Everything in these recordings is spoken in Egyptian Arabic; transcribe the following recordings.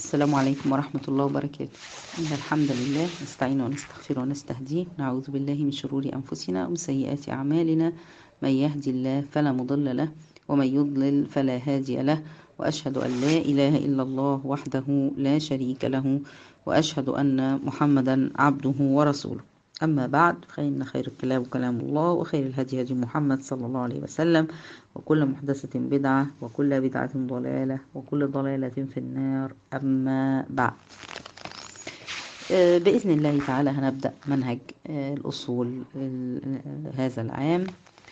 السلام عليكم ورحمة الله وبركاته إن الحمد لله نستعين ونستغفر ونستهديه نعوذ بالله من شرور أنفسنا ومن سيئات أعمالنا من يهدي الله فلا مضل له ومن يضلل فلا هادي له وأشهد أن لا إله إلا الله وحده لا شريك له وأشهد أن محمدا عبده ورسوله أما بعد فإن خير الكلام كلام الله وخير الهدي هدي محمد صلى الله عليه وسلم وكل محدثة بدعة وكل بدعة ضلالة وكل ضلالة في النار أما بعد بإذن الله تعالى هنبدأ منهج الأصول هذا العام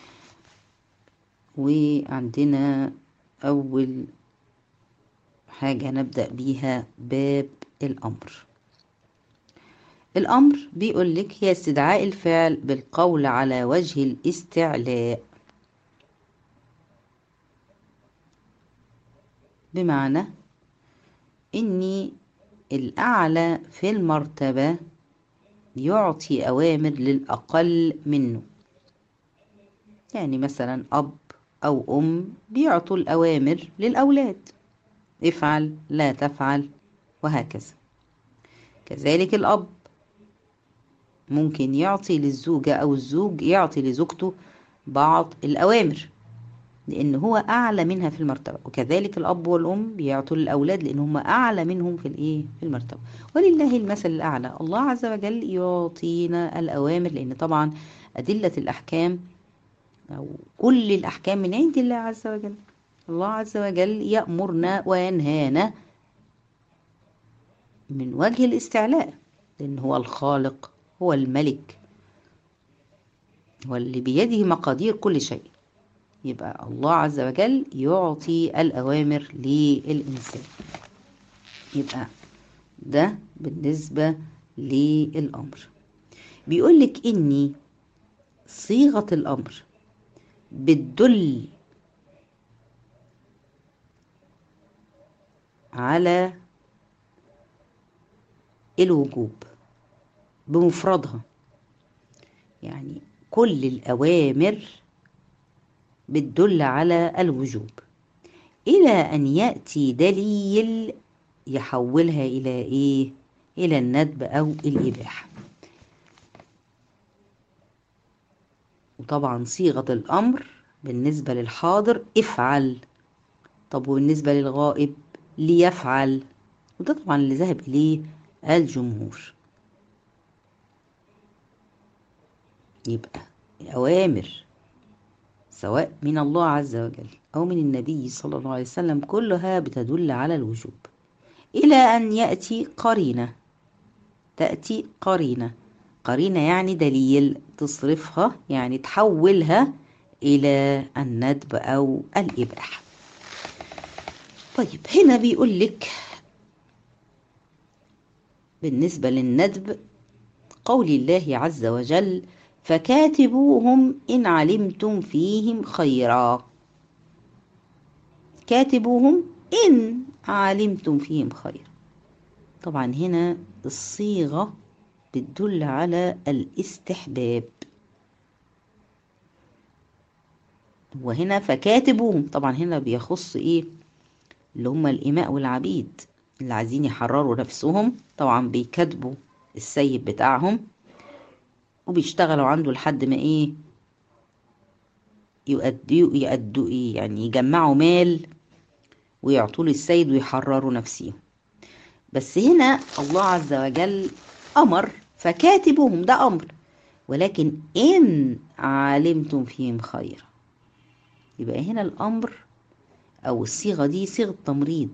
وعندنا أول حاجة نبدأ بيها باب الأمر الأمر بيقول لك هي استدعاء الفعل بالقول على وجه الاستعلاء بمعنى إني الأعلى في المرتبة يعطي أوامر للأقل منه يعني مثلا أب أو أم بيعطوا الأوامر للأولاد افعل لا تفعل وهكذا كذلك الأب ممكن يعطي للزوجة أو الزوج يعطي لزوجته بعض الأوامر لأن هو أعلى منها في المرتبة وكذلك الأب والأم بيعطوا للأولاد لأن هم أعلى منهم في الإيه في المرتبة ولله المثل الأعلى الله عز وجل يعطينا الأوامر لأن طبعا أدلة الأحكام أو كل الأحكام من عند الله عز وجل الله عز وجل يأمرنا وينهانا من وجه الاستعلاء لأن هو الخالق هو الملك هو اللي بيده مقادير كل شيء يبقى الله عز وجل يعطي الأوامر للإنسان يبقى ده بالنسبة للأمر بيقولك إني صيغة الأمر بتدل على الوجوب بمفردها يعني كل الأوامر بتدل على الوجوب إلى أن يأتي دليل يحولها إلى إيه؟ إلى الندب أو الإباحة وطبعا صيغة الأمر بالنسبة للحاضر افعل طب وبالنسبة للغائب ليفعل وده طبعا اللي ذهب إليه الجمهور يبقى الأوامر سواء من الله عز وجل أو من النبي صلى الله عليه وسلم كلها بتدل على الوجوب إلى أن يأتي قرينة تأتي قرينة قرينة يعني دليل تصرفها يعني تحولها إلى الندب أو الإباحة طيب هنا بيقول لك بالنسبة للندب قول الله عز وجل فكاتبوهم إن علمتم فيهم خيرا كاتبوهم إن علمتم فيهم خيرا طبعا هنا الصيغة بتدل على الاستحباب وهنا فكاتبوهم طبعا هنا بيخص ايه اللي هم الإماء والعبيد اللي عايزين يحرروا نفسهم طبعا بيكاتبوا السيد بتاعهم وبيشتغلوا عنده لحد ما ايه يؤدوا يؤدوا ايه يعني يجمعوا مال ويعطوا للسيد ويحرروا نفسهم بس هنا الله عز وجل امر فكاتبوهم ده امر ولكن ان علمتم فيهم خير يبقى هنا الامر او الصيغه دي صيغه تمريض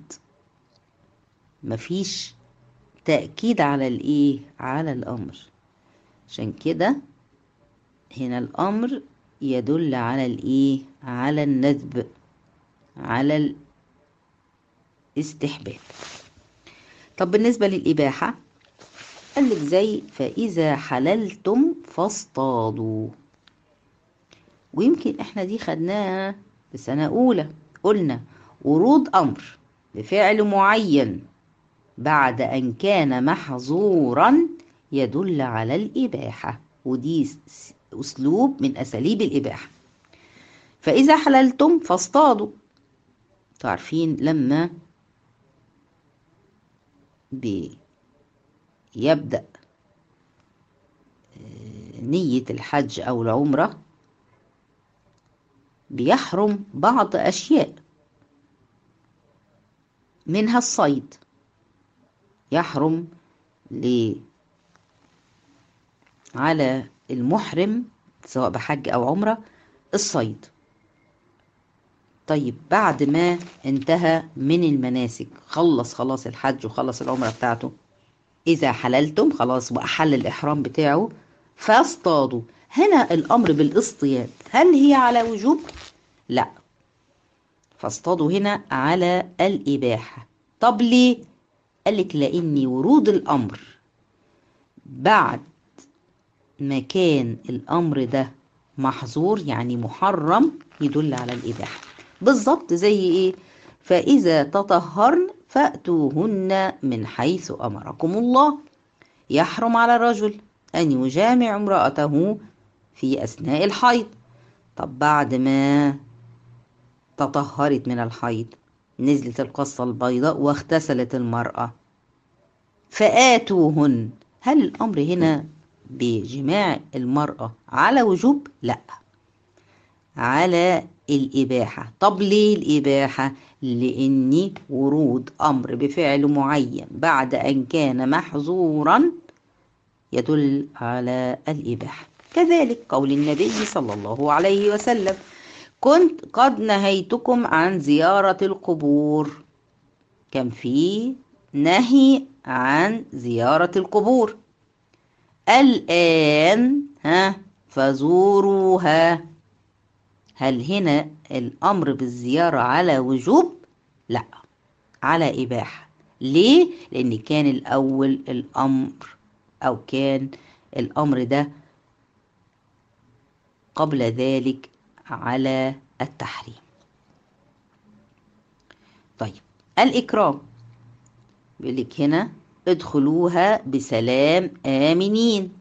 مفيش تاكيد على الايه على الامر عشان كده هنا الامر يدل على الايه على الندب على الاستحباب طب بالنسبه للاباحه قال لك زي فاذا حللتم فاصطادوا ويمكن احنا دي خدناها في سنه اولى قلنا ورود امر بفعل معين بعد ان كان محظورا يدل على الإباحة ودي أسلوب من أساليب الإباحة فإذا حللتم فاصطادوا تعرفين لما بيبدأ نية الحج أو العمرة بيحرم بعض أشياء منها الصيد يحرم ل على المحرم سواء بحج أو عمرة الصيد طيب بعد ما انتهى من المناسك خلص خلاص الحج وخلص العمرة بتاعته إذا حللتم خلاص وأحل الإحرام بتاعه فاصطادوا هنا الأمر بالاصطياد هل هي على وجوب؟ لا فاصطادوا هنا على الإباحة طب ليه؟ قالك لأن ورود الأمر بعد ما كان الأمر ده محظور يعني محرم يدل على الإباحة بالظبط زي إيه؟ فإذا تطهرن فأتوهن من حيث أمركم الله يحرم على الرجل أن يجامع امرأته في أثناء الحيض طب بعد ما تطهرت من الحيض نزلت القصة البيضاء واغتسلت المرأة فآتوهن هل الأمر هنا بجماع المرأة على وجوب؟ لا على الإباحة طب ليه الإباحة؟ لأن ورود أمر بفعل معين بعد أن كان محظورا يدل على الإباحة كذلك قول النبي صلى الله عليه وسلم كنت قد نهيتكم عن زيارة القبور كان في نهي عن زيارة القبور الآن ها فزوروها هل هنا الأمر بالزيارة على وجوب؟ لا على إباحة ليه؟ لأن كان الأول الأمر أو كان الأمر ده قبل ذلك على التحريم طيب الإكرام بيقول لك هنا ادخلوها بسلام آمنين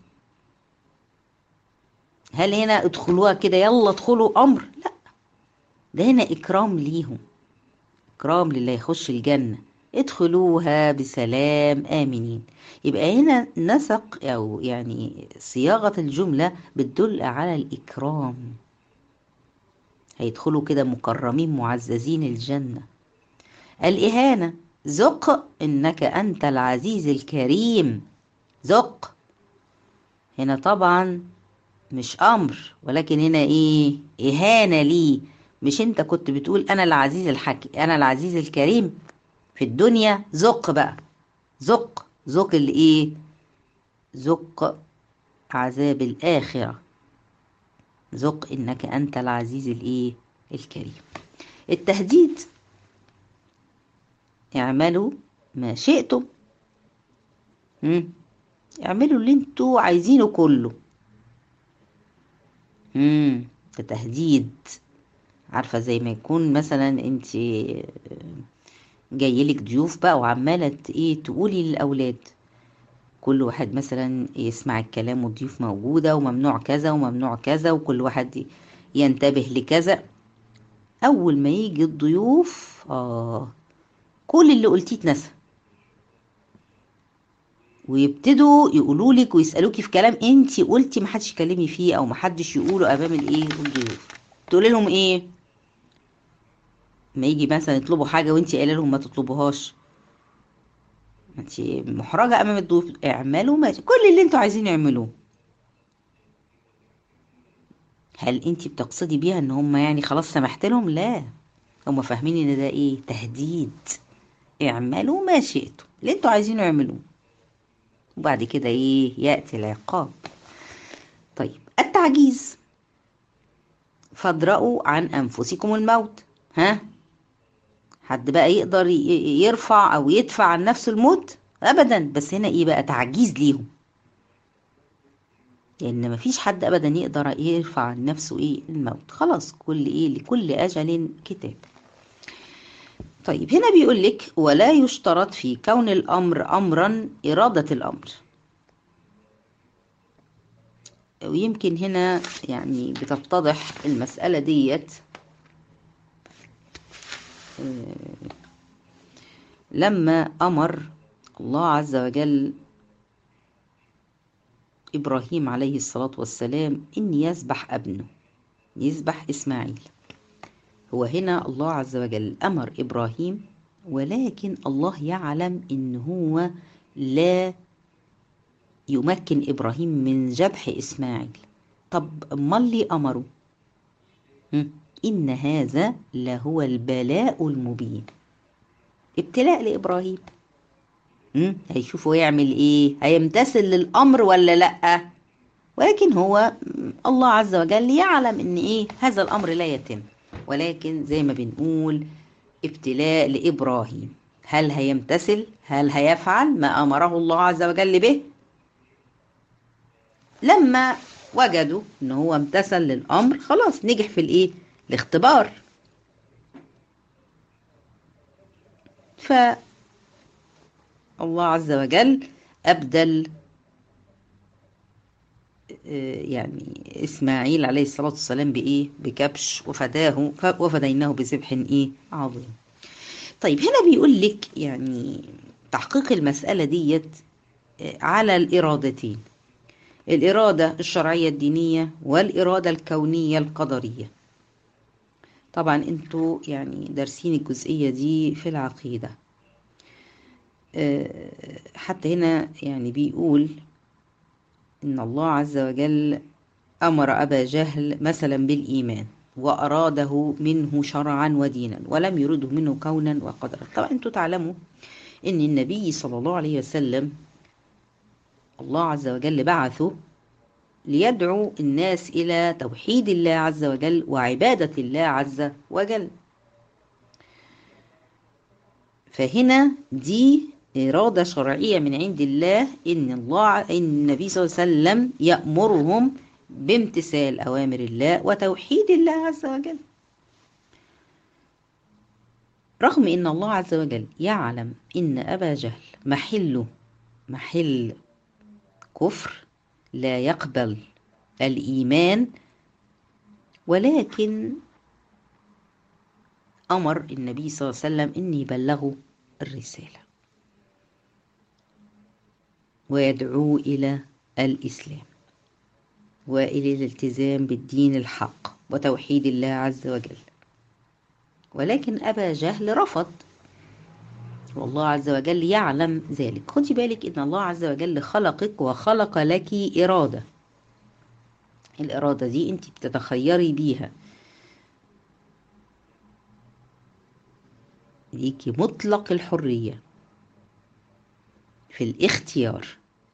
هل هنا ادخلوها كده يلا ادخلوا أمر لا ده هنا إكرام ليهم إكرام للي يخش الجنة ادخلوها بسلام آمنين يبقى هنا نسق أو يعني صياغة الجملة بتدل على الإكرام هيدخلوا كده مكرمين معززين الجنة الإهانة ذق إنك أنت العزيز الكريم ذق هنا طبعا مش أمر ولكن هنا إيه إهانة ليه مش أنت كنت بتقول أنا العزيز الحكي أنا العزيز الكريم في الدنيا ذق بقى ذق ذق الإيه ذق عذاب الآخرة ذق إنك أنت العزيز الإيه الكريم التهديد اعملوا ما شئتم مم. اعملوا اللي انتوا عايزينه كله امم ده تهديد عارفه زي ما يكون مثلا انت جايلك ضيوف بقى وعماله ايه تقولي للاولاد كل واحد مثلا يسمع الكلام والضيوف موجوده وممنوع كذا وممنوع كذا وكل واحد ينتبه لكذا اول ما يجي الضيوف اه كل اللي قلتيه اتنسى ويبتدوا يقولوا لك ويسالوكي في كلام انت قلتي ما حدش يكلمني فيه او ما حدش يقوله امام الايه الضيوف تقولي لهم ايه ما يجي مثلا يطلبوا حاجه وانت قايله لهم ما تطلبوهاش ما انت محرجه امام الضيوف اعملوا ما كل اللي انتوا عايزين اعملوه هل انت بتقصدي بيها ان هم يعني خلاص سمحت لهم لا هم فاهمين ان ده ايه تهديد اعملوا ما شئتم اللي انتوا عايزينه اعملوه وبعد كده ايه ياتي العقاب طيب التعجيز فادرأوا عن انفسكم الموت ها حد بقى يقدر يرفع او يدفع عن نفسه الموت ابدا بس هنا ايه بقى تعجيز ليهم لان مفيش حد ابدا يقدر يرفع عن نفسه ايه الموت خلاص كل ايه لكل اجل كتاب طيب هنا بيقول لك ولا يشترط في كون الامر امرا اراده الامر ويمكن هنا يعني بتتضح المساله ديت لما امر الله عز وجل إبراهيم عليه الصلاة والسلام إن يذبح ابنه يذبح إسماعيل هو هنا الله عز وجل أمر إبراهيم ولكن الله يعلم إن هو لا يمكن إبراهيم من ذبح إسماعيل طب أمال لي أمره إن هذا لهو البلاء المبين ابتلاء لإبراهيم هيشوفوا يعمل إيه هيمتثل للأمر ولا لأ ولكن هو الله عز وجل يعلم إن إيه هذا الأمر لا يتم ولكن زي ما بنقول ابتلاء لإبراهيم هل هيمتثل هل هيفعل ما أمره الله عز وجل به لما وجدوا ان هو امتثل للامر خلاص نجح في الايه الاختبار ف الله عز وجل ابدل يعني اسماعيل عليه الصلاه والسلام بايه بكبش وفداه وفديناه بذبح ايه عظيم طيب هنا بيقول لك يعني تحقيق المساله ديت على الارادتين الإرادة الشرعية الدينية والإرادة الكونية القدرية طبعا انتوا يعني دارسين الجزئية دي في العقيدة حتى هنا يعني بيقول إن الله عز وجل أمر أبا جهل مثلا بالإيمان وأراده منه شرعا ودينا ولم يرده منه كونا وقدرا طبعا انتوا تعلموا إن النبي صلى الله عليه وسلم الله عز وجل بعثه ليدعو الناس إلى توحيد الله عز وجل وعبادة الله عز وجل فهنا دي إرادة شرعية من عند الله إن الله إن النبي صلى الله عليه وسلم يأمرهم بامتثال أوامر الله وتوحيد الله عز وجل رغم إن الله عز وجل يعلم إن أبا جهل محله محل كفر لا يقبل الإيمان ولكن أمر النبي صلى الله عليه وسلم أن يبلغوا الرسالة ويدعو إلى الإسلام وإلى الالتزام بالدين الحق وتوحيد الله عز وجل ولكن أبا جهل رفض والله عز وجل يعلم ذلك خدي بالك ان الله عز وجل خلقك وخلق لك إرادة الإرادة دي انت بتتخيري بيها ليكي مطلق الحرية في الاختيار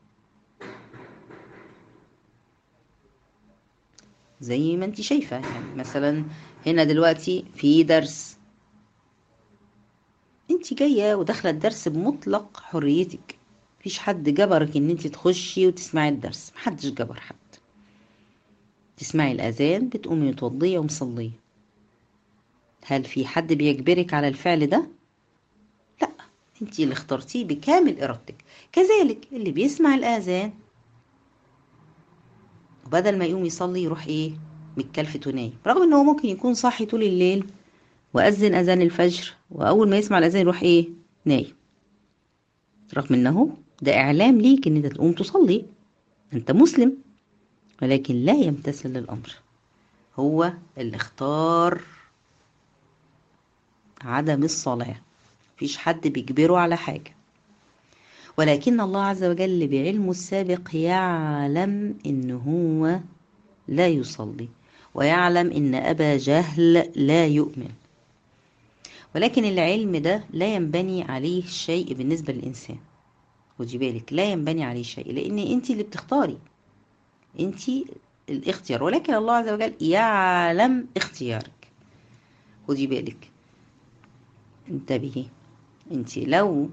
زي ما انت شايفة يعني مثلا هنا دلوقتي في درس انت جايه وداخله الدرس بمطلق حريتك مفيش حد جبرك ان انت تخشي وتسمعي الدرس محدش جبر حد تسمعي الاذان بتقومي متوضيه ومصليه هل في حد بيجبرك على الفعل ده لا انت اللي اخترتيه بكامل ارادتك كذلك اللي بيسمع الاذان وبدل ما يقوم يصلي يروح ايه متكلفت ونايم رغم ان هو ممكن يكون صاحي طول الليل وأذن أذان الفجر وأول ما يسمع الأذان يروح إيه نايم رغم إنه ده إعلام ليك إن أنت تقوم تصلي أنت مسلم ولكن لا يمتثل للأمر هو اللي اختار عدم الصلاة مفيش حد بيجبره على حاجة ولكن الله عز وجل بعلمه السابق يعلم إن هو لا يصلي ويعلم إن أبا جهل لا يؤمن ولكن العلم ده لا ينبني عليه شيء بالنسبة للإنسان خدي بالك لا ينبني عليه شيء لأن أنت اللي بتختاري أنت الاختيار ولكن الله عز وجل يعلم اختيارك خدي بالك انتبهي أنت لو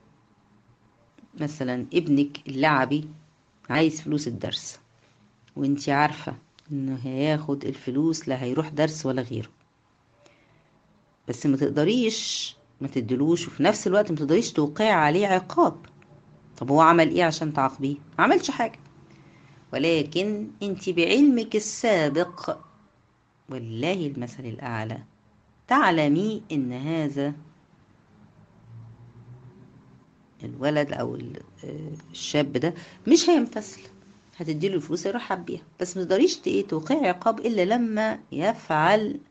مثلا ابنك اللعبي عايز فلوس الدرس وانت عارفة انه هياخد الفلوس لا هيروح درس ولا غيره بس ما تقدريش ما تدلوش وفي نفس الوقت ما تقدريش توقعي عليه عقاب طب هو عمل ايه عشان تعاقبيه ما عملش حاجه ولكن انت بعلمك السابق والله المثل الاعلى تعلمي ان هذا الولد او الشاب ده مش هيمتثل هتديله الفلوس يرحب بيها بس ما تقدريش ايه توقعي عقاب الا لما يفعل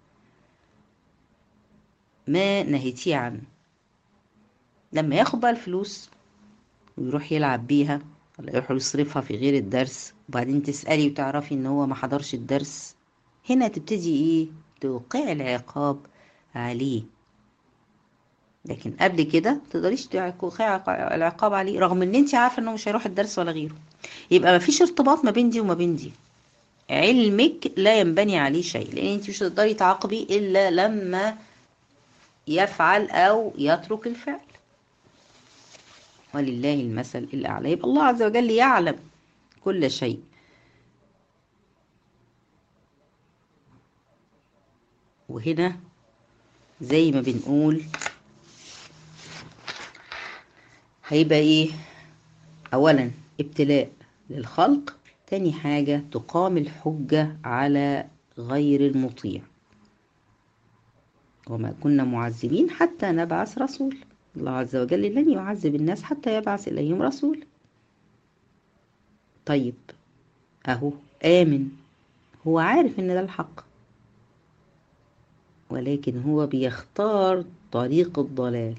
ما نهيتيه عنه لما ياخد بقى الفلوس ويروح يلعب بيها ولا يروح يصرفها في غير الدرس وبعدين تسألي وتعرفي ان هو ما حضرش الدرس هنا تبتدي ايه توقعي العقاب عليه لكن قبل كده تقدريش توقعي العقاب عليه رغم ان انت عارفه انه مش هيروح الدرس ولا غيره يبقى ما فيش ارتباط ما بين دي وما بين دي علمك لا ينبني عليه شيء لان انت مش هتقدري تعاقبي الا لما يفعل او يترك الفعل ولله المثل الاعلى يبقى الله عز وجل يعلم كل شيء وهنا زي ما بنقول هيبقى ايه اولا ابتلاء للخلق تاني حاجة تقام الحجة على غير المطيع وما كنا معذبين حتى نبعث رسول الله عز وجل لن يعذب الناس حتى يبعث إليهم رسول طيب أهو آمن هو عارف إن ده الحق ولكن هو بيختار طريق الضلال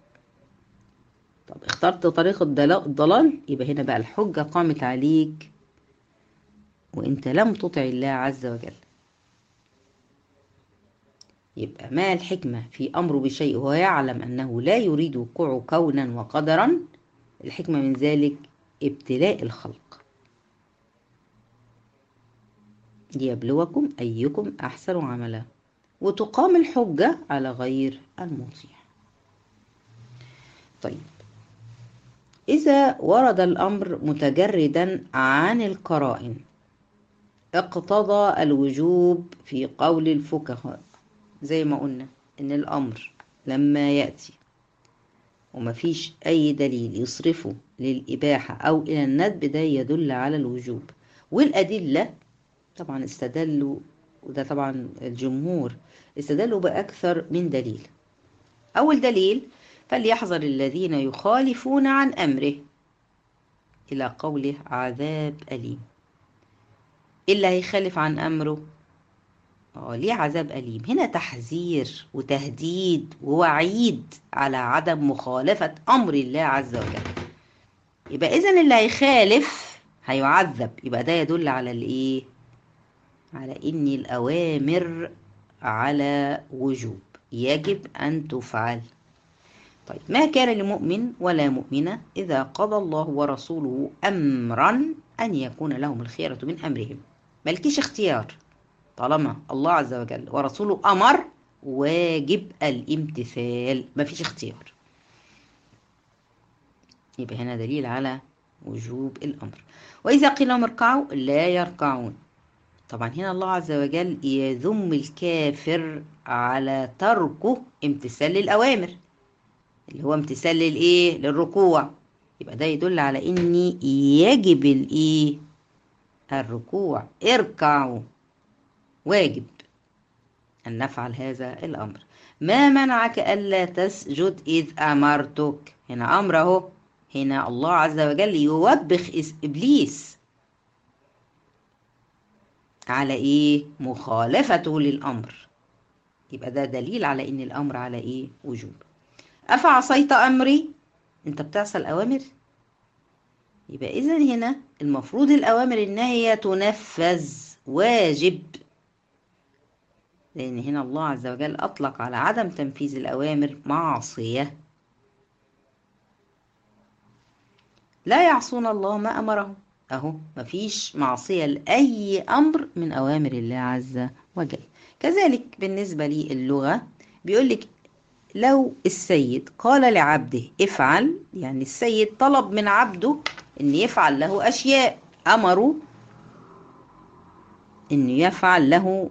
طب اخترت طريق الضلال يبقى هنا بقى الحجة قامت عليك وانت لم تطع الله عز وجل يبقى ما الحكمة في أمره بشيء وهو يعلم أنه لا يريد وقوعه كونا وقدرا الحكمة من ذلك ابتلاء الخلق ليبلوكم أيكم أحسن عملا وتقام الحجة على غير المطيع طيب إذا ورد الأمر متجردا عن القرائن اقتضى الوجوب في قول الفقهاء زي ما قلنا إن الأمر لما يأتي ومفيش أي دليل يصرفه للإباحة أو إلى الندب ده يدل على الوجوب والأدلة طبعا استدلوا وده طبعا الجمهور استدلوا بأكثر من دليل أول دليل فليحذر الذين يخالفون عن أمره إلى قوله عذاب أليم إلا هيخالف عن أمره اه ليه عذاب أليم هنا تحذير وتهديد ووعيد على عدم مخالفة أمر الله عز وجل يبقى إذن اللي هيخالف هيعذب يبقى ده يدل على الإيه على إن الأوامر على وجوب يجب أن تفعل طيب ما كان لمؤمن ولا مؤمنة إذا قضى الله ورسوله أمرا أن يكون لهم الخيرة من أمرهم ملكيش اختيار طالما الله عز وجل ورسوله أمر واجب الامتثال مفيش اختيار يبقى هنا دليل على وجوب الأمر وإذا قيل لهم اركعوا لا يركعون طبعا هنا الله عز وجل يذم الكافر على تركه امتثال للأوامر اللي هو امتثال للايه للركوع يبقى ده يدل على ان يجب الايه الركوع اركعوا واجب ان نفعل هذا الامر ما منعك الا تسجد اذ امرتك هنا امر اهو هنا الله عز وجل يوبخ ابليس على ايه مخالفته للامر يبقى ده دليل على ان الامر على ايه وجوب أفعصيت أمري أنت بتعصى الأوامر يبقى إذا هنا المفروض الأوامر النهية تنفذ واجب لأن هنا الله عز وجل أطلق على عدم تنفيذ الأوامر معصية لا يعصون الله ما أمرهم أهو مفيش معصية لأي أمر من أوامر الله عز وجل كذلك بالنسبة للغة بيقولك لو السيد قال لعبده افعل يعني السيد طلب من عبده ان يفعل له اشياء امره ان يفعل له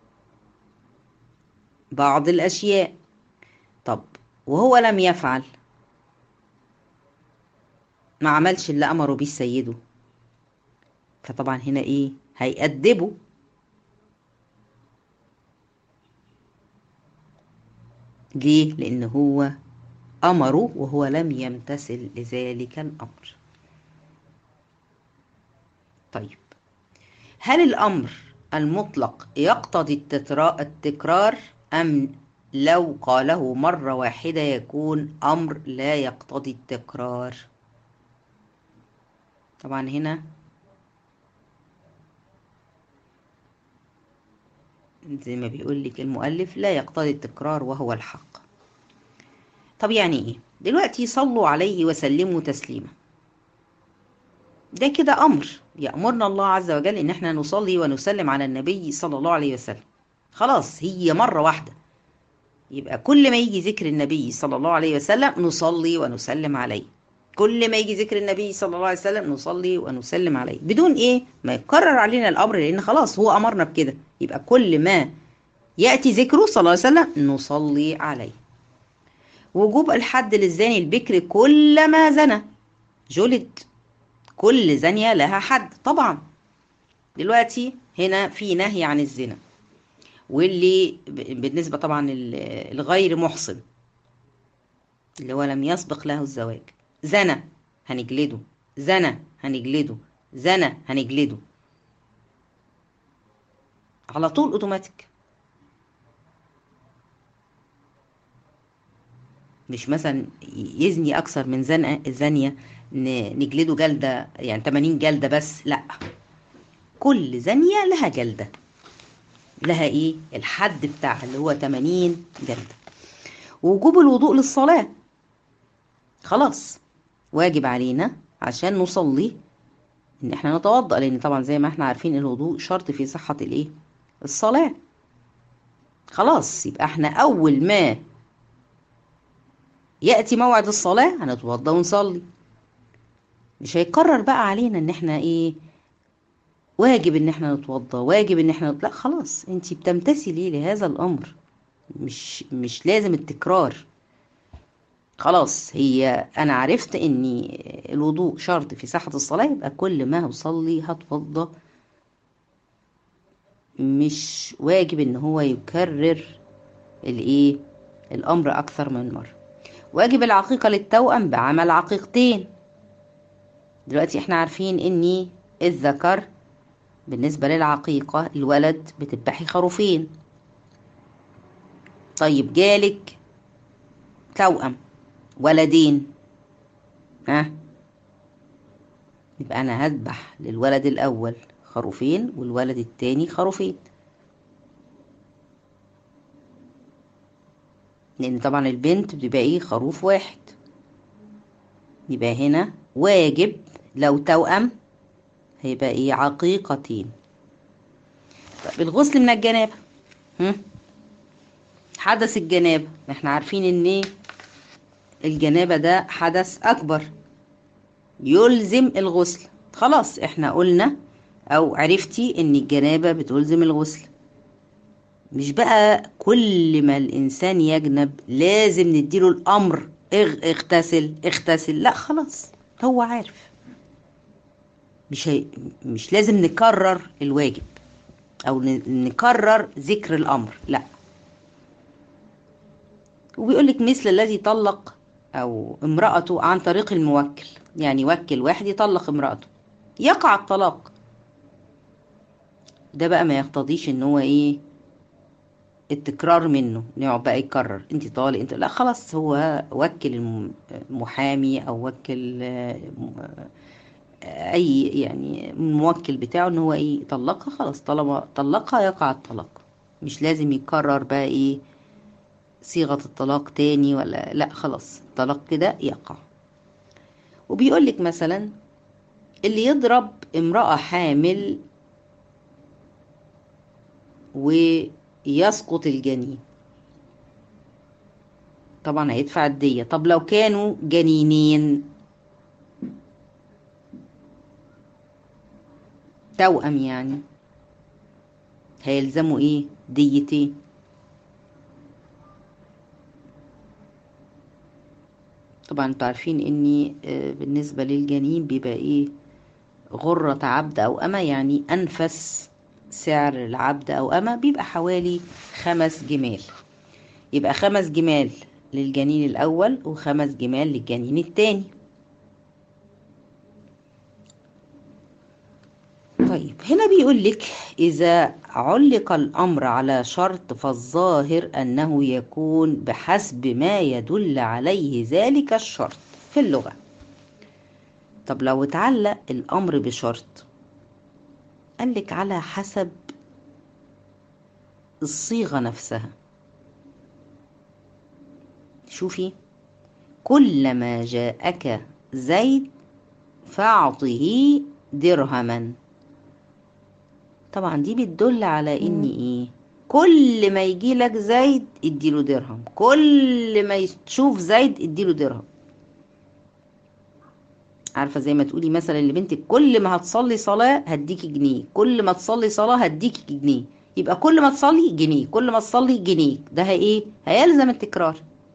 بعض الاشياء طب وهو لم يفعل ما عملش اللي امره بيه سيده فطبعا هنا ايه هيأدبه ليه لان هو أمره وهو لم يمتثل لذلك الأمر طيب هل الأمر المطلق يقتضي التكرار أم لو قاله مرة واحدة يكون أمر لا يقتضي التكرار طبعا هنا زي ما بيقول لك المؤلف لا يقتضي التكرار وهو الحق طب يعني ايه دلوقتي صلوا عليه وسلموا تسليما ده كده امر يأمرنا الله عز وجل ان احنا نصلي ونسلم على النبي صلى الله عليه وسلم خلاص هي مرة واحدة يبقى كل ما يجي ذكر النبي صلى الله عليه وسلم نصلي ونسلم عليه كل ما يجي ذكر النبي صلى الله عليه وسلم نصلي ونسلم عليه بدون ايه ما يكرر علينا الامر لان خلاص هو امرنا بكده يبقى كل ما ياتي ذكره صلى الله عليه وسلم نصلي عليه وجوب الحد للزاني البكر كلما زنى جلد كل زانية لها حد طبعا دلوقتي هنا في نهي عن الزنا واللي بالنسبة طبعا الغير محصن اللي هو لم يسبق له الزواج زنى هنجلده زنى هنجلده زنى هنجلده على طول اوتوماتيك مش مثلا يزني اكثر من زنقه زانيه نجلده جلده يعني 80 جلده بس لا كل زانيه لها جلده لها ايه الحد بتاعها اللي هو 80 جلده وجوب الوضوء للصلاه خلاص واجب علينا عشان نصلي ان احنا نتوضا لان طبعا زي ما احنا عارفين الوضوء شرط في صحه الايه الصلاه خلاص يبقى احنا اول ما ياتي موعد الصلاه هنتوضا ونصلي مش هيكرر بقى علينا ان احنا ايه واجب ان احنا نتوضا واجب ان احنا لا خلاص انت بتمتثلي لهذا الامر مش مش لازم التكرار خلاص هي انا عرفت ان الوضوء شرط في صحة الصلاة يبقى كل ما هصلي هتوضى مش واجب ان هو يكرر الايه الامر اكثر من مرة واجب العقيقة للتوأم بعمل عقيقتين دلوقتي احنا عارفين ان الذكر بالنسبة للعقيقة الولد بتذبحي خروفين طيب جالك توأم ولدين ها يبقى انا هذبح للولد الاول خروفين والولد التاني خروفين لان طبعا البنت بتبقى ايه خروف واحد يبقى هنا واجب لو توأم هيبقى ايه عقيقتين طب الغسل من الجنابه هم؟ حدث الجنابه احنا عارفين ان الجنابه ده حدث اكبر يلزم الغسل خلاص احنا قلنا او عرفتي ان الجنابه بتلزم الغسل مش بقى كل ما الانسان يجنب لازم نديله الامر اغتسل اغتسل لا خلاص هو عارف مش هي... مش لازم نكرر الواجب او نكرر ذكر الامر لا وبيقول لك مثل الذي طلق او امرأته عن طريق الموكل يعني يوكل واحد يطلق امرأته يقع الطلاق ده بقى ما يقتضيش ان هو ايه التكرار منه يقعد بقى يكرر انت طالق انت لا خلاص هو وكل المحامي او وكل اي يعني الموكل بتاعه ان هو ايه يطلقها خلاص طالما طلقها يقع الطلاق مش لازم يكرر بقى ايه صيغة الطلاق تاني ولا لا خلاص الطلاق كده يقع وبيقول لك مثلا اللي يضرب امرأة حامل ويسقط الجنين طبعا هيدفع الدية طب لو كانوا جنينين توأم يعني هيلزموا ايه ديتين طبعا انتوا عارفين اني بالنسبة للجنين بيبقى ايه غرة عبد او اما يعني انفس سعر العبد او اما بيبقى حوالي خمس جمال يبقى خمس جمال للجنين الأول وخمس جمال للجنين التاني طيب هنا بيقول لك إذا علق الأمر على شرط فالظاهر أنه يكون بحسب ما يدل عليه ذلك الشرط في اللغة طب لو اتعلق الأمر بشرط قال لك على حسب الصيغة نفسها شوفي كلما جاءك زيد فاعطه درهما طبعا دي بتدل على ان ايه كل ما يجي لك زيد اديله درهم كل ما تشوف زيد اديله درهم عارفه زي ما تقولي مثلا لبنتك كل ما هتصلي صلاه هديكي جنيه كل ما تصلي صلاه هديكي جنيه يبقى كل ما تصلي جنيه كل ما تصلي جنيه ده هي ايه هيلزم التكرار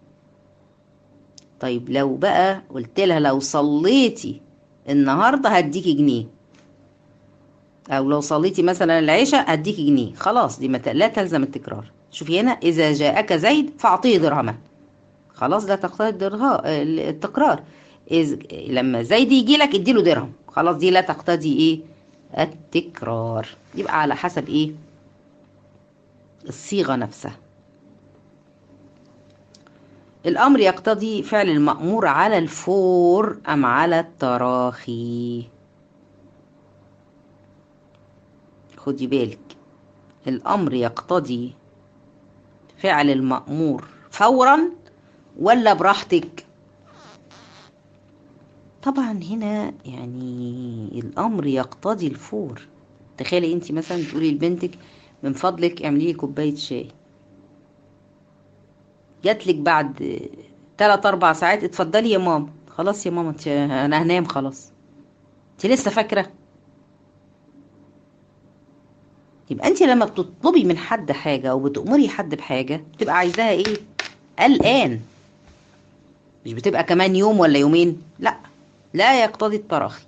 طيب لو بقى قلت لها لو صليتي النهارده هديكي جنيه او لو صليتي مثلا العشاء هديكي جنيه خلاص دي لا تلزم التكرار شوفي هنا اذا جاءك زيد فاعطيه درهما خلاص ده تقتضي الدرها التكرار إذ لما زيد يجي لك اديله درهم خلاص دي لا تقتضي ايه التكرار يبقى على حسب ايه الصيغه نفسها الامر يقتضي فعل المامور على الفور ام على التراخي خدي بالك الامر يقتضي فعل المامور فورا ولا براحتك طبعا هنا يعني الامر يقتضي الفور تخيلي انت مثلا تقولي لبنتك من فضلك اعملي لي كوبايه شاي جاتلك بعد 3 4 ساعات اتفضلي يا ماما خلاص يا ماما انا هنام خلاص انت لسه فاكره يبقى انت لما بتطلبي من حد حاجه او بتأمري حد بحاجه بتبقى عايزاها ايه الان مش بتبقى كمان يوم ولا يومين لا لا يقتضي التراخي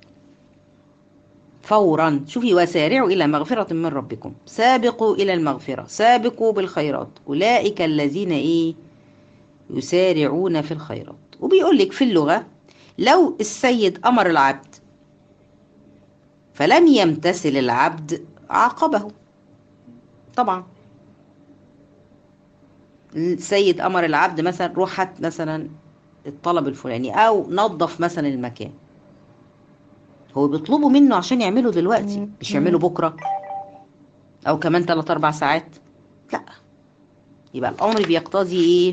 فورا شوفي وسارعوا إلى مغفرة من ربكم سابقوا إلى المغفرة سابقوا بالخيرات أولئك الذين إيه يسارعون في الخيرات وبيقول لك في اللغة لو السيد أمر العبد فلم يمتثل العبد عاقبه طبعا السيد أمر العبد مثلا روح هات مثلا الطلب الفلاني أو نظف مثلا المكان هو بيطلبوا منه عشان يعمله دلوقتي مش يعمله بكرة أو كمان 3 أربع ساعات لا يبقى الأمر بيقتضي إيه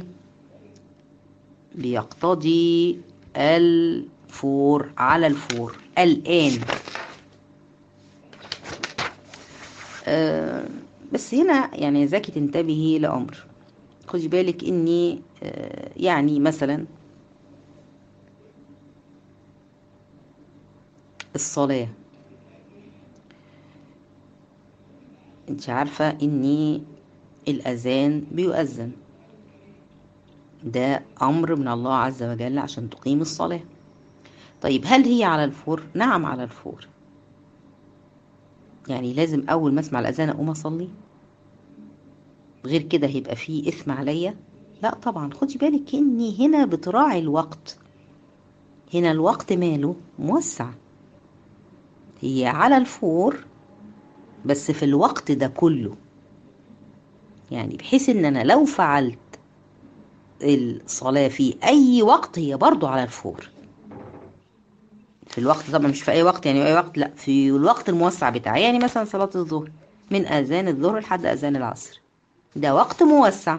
بيقتضي الفور على الفور الآن آه بس هنا يعني عايزاكي تنتبهي لأمر خدي بالك إني آه يعني مثلا الصلاة انت عارفة اني الاذان بيؤذن ده امر من الله عز وجل عشان تقيم الصلاة طيب هل هي على الفور نعم على الفور يعني لازم اول ما اسمع الاذان اقوم اصلي غير كده هيبقى فيه اثم عليا لا طبعا خدي بالك اني هنا بتراعي الوقت هنا الوقت ماله موسع هي على الفور بس في الوقت ده كله يعني بحيث ان انا لو فعلت الصلاة في اي وقت هي برضو على الفور في الوقت طبعا مش في اي وقت يعني اي وقت لا في الوقت الموسع بتاعي يعني مثلا صلاة الظهر من اذان الظهر لحد اذان العصر ده وقت موسع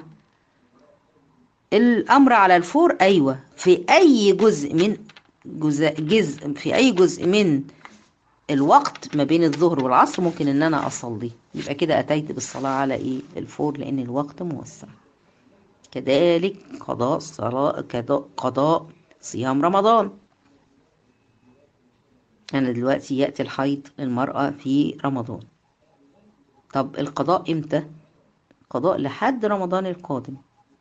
الامر على الفور ايوه في اي جزء من جزء جزء في اي جزء من الوقت ما بين الظهر والعصر ممكن ان انا اصلي يبقى كده اتيت بالصلاة على ايه الفور لان الوقت موسع كذلك قضاء صلاة قضاء صيام رمضان انا دلوقتي يأتي الحيض للمرأة في رمضان طب القضاء امتى قضاء لحد رمضان القادم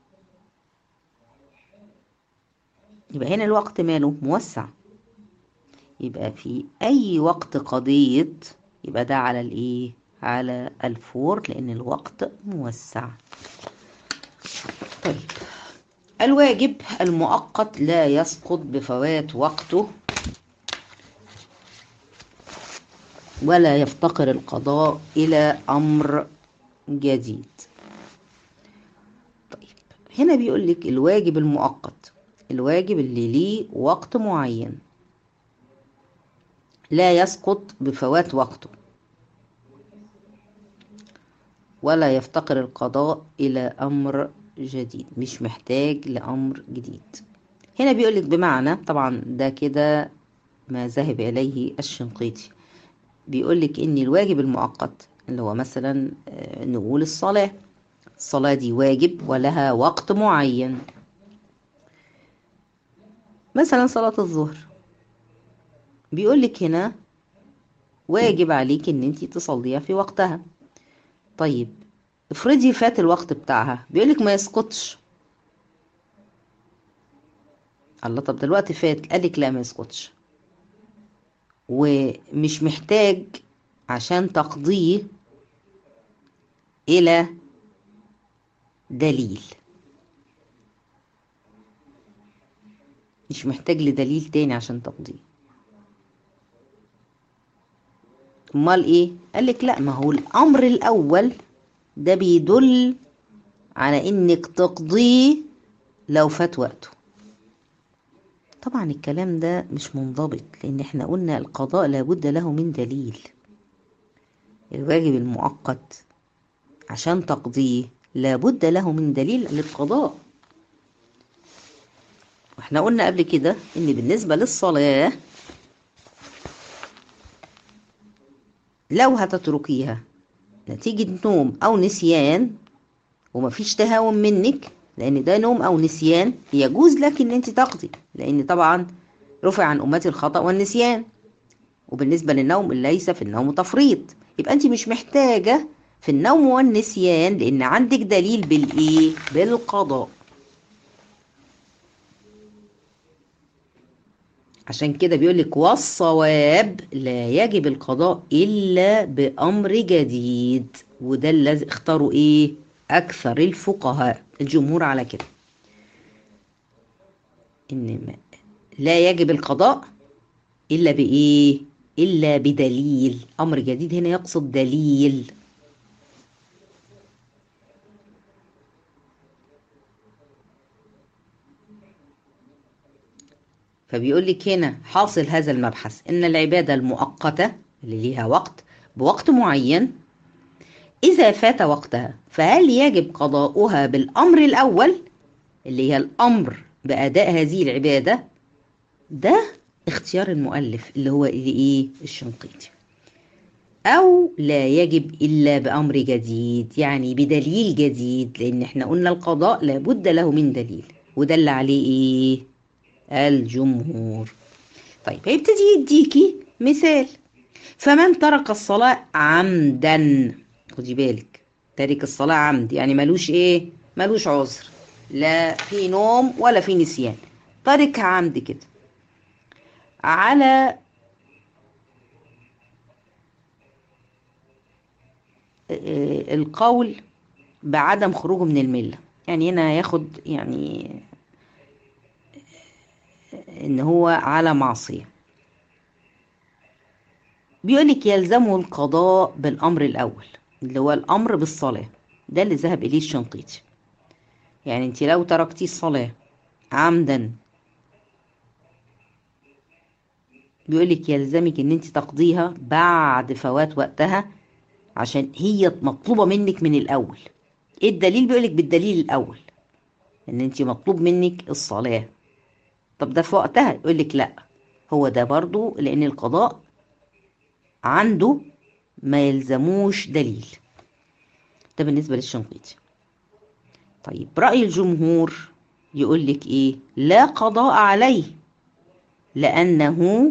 يبقى هنا الوقت ماله موسع يبقى في اي وقت قضيت يبقى ده على الايه على الفور لان الوقت موسع طيب الواجب المؤقت لا يسقط بفوات وقته ولا يفتقر القضاء إلى أمر جديد طيب هنا بيقول لك الواجب المؤقت الواجب اللي ليه وقت معين لا يسقط بفوات وقته ولا يفتقر القضاء إلى أمر جديد مش محتاج لأمر جديد هنا بيقولك بمعنى طبعا ده كده ما ذهب إليه الشنقيطي بيقولك إن الواجب المؤقت اللي هو مثلا نقول الصلاة الصلاة دي واجب ولها وقت معين مثلا صلاة الظهر بيقولك هنا واجب عليك ان انت تصليها في وقتها طيب افرضي فات الوقت بتاعها بيقولك ما يسقطش الله طب دلوقتي فات قالك لا ما يسقطش ومش محتاج عشان تقضيه الى دليل مش محتاج لدليل تاني عشان تقضيه امال ايه قالك لا ما هو الامر الاول ده بيدل على انك تقضيه لو فات وقته طبعا الكلام ده مش منضبط لان احنا قلنا القضاء لابد له من دليل الواجب المؤقت عشان تقضيه لابد له من دليل للقضاء واحنا قلنا قبل كده ان بالنسبة للصلاة لو هتتركيها نتيجة نوم أو نسيان ومفيش تهاون منك لأن ده نوم أو نسيان يجوز لك إن أنت تقضي لأن طبعا رفع عن أمتي الخطأ والنسيان وبالنسبة للنوم ليس في النوم تفريط يبقى أنت مش محتاجة في النوم والنسيان لأن عندك دليل بالإيه؟ بالقضاء عشان كده بيقولك والصواب لا يجب القضاء إلا بأمر جديد وده الذي اختاروا إيه أكثر الفقهاء الجمهور على كده إن لا يجب القضاء إلا بإيه إلا بدليل أمر جديد هنا يقصد دليل فبيقول لك هنا حاصل هذا المبحث ان العباده المؤقته اللي ليها وقت بوقت معين اذا فات وقتها فهل يجب قضاؤها بالامر الاول اللي هي الامر باداء هذه العباده ده اختيار المؤلف اللي هو اللي ايه الشنقيطي او لا يجب الا بامر جديد يعني بدليل جديد لان احنا قلنا القضاء لابد له من دليل ودل عليه ايه الجمهور طيب هيبتدي يديكي مثال فمن ترك الصلاة عمدا خدي بالك تارك الصلاة عمد يعني ملوش ايه ملوش عذر لا في نوم ولا في نسيان ترك عمد كده على القول بعدم خروجه من الملة يعني هنا ياخد يعني ان هو على معصية بيقولك يلزمه القضاء بالامر الاول اللي هو الامر بالصلاة ده اللي ذهب اليه الشنقيطي يعني انت لو تركتي الصلاة عمدا بيقولك يلزمك ان انت تقضيها بعد فوات وقتها عشان هي مطلوبة منك من الاول ايه الدليل بيقولك بالدليل الاول ان انت مطلوب منك الصلاه طب ده في وقتها يقول لك لا هو ده برضو لان القضاء عنده ما يلزموش دليل ده بالنسبة للشنقيطي طيب رأي الجمهور يقول لك ايه لا قضاء عليه لأنه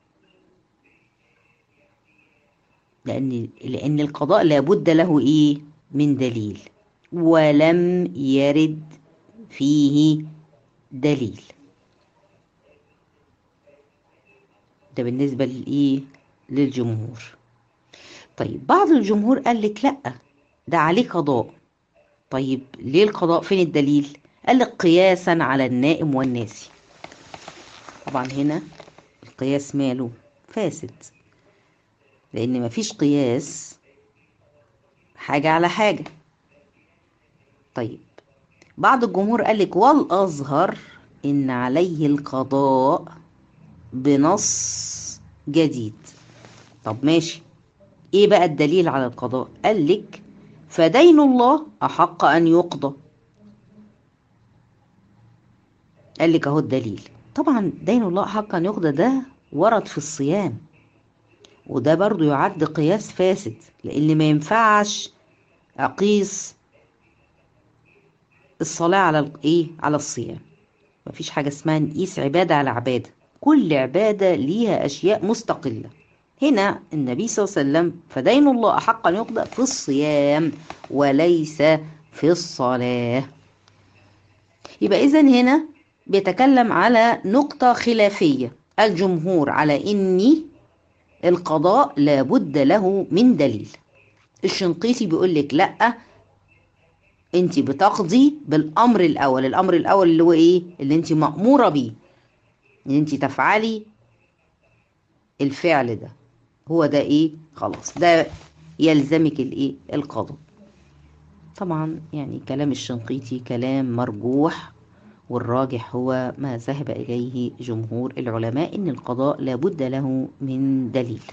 لأن لأن القضاء لابد له ايه من دليل ولم يرد فيه دليل ده بالنسبة للإيه؟ للجمهور طيب بعض الجمهور قال لك لأ ده عليه قضاء طيب ليه القضاء فين الدليل؟ قال لك قياسا على النائم والناسي طبعا هنا القياس ماله فاسد لان مفيش قياس حاجة على حاجة طيب بعض الجمهور قال لك والأظهر إن عليه القضاء بنص جديد طب ماشي ايه بقى الدليل على القضاء قال لك فدين الله أحق أن يقضى قال لك اهو الدليل طبعا دين الله أحق أن يقضى ده ورد في الصيام وده برضو يعد قياس فاسد لأن ما ينفعش أقيس الصلاة على الايه على الصيام مفيش حاجة اسمها نقيس عبادة على عبادة كل عبادة ليها أشياء مستقلة هنا النبي صلى الله عليه وسلم فدين الله أحق أن يقضى في الصيام وليس في الصلاة يبقى إذا هنا بيتكلم على نقطة خلافية الجمهور على إني القضاء لابد له من دليل الشنقيطي بيقول لك لأ انت بتقضي بالامر الاول الامر الاول اللي هو ايه اللي انت مأمورة بيه ان انت تفعلي الفعل ده هو ده ايه خلاص ده يلزمك الايه القضاء طبعا يعني كلام الشنقيطي كلام مرجوح والراجح هو ما ذهب اليه جمهور العلماء ان القضاء لابد له من دليل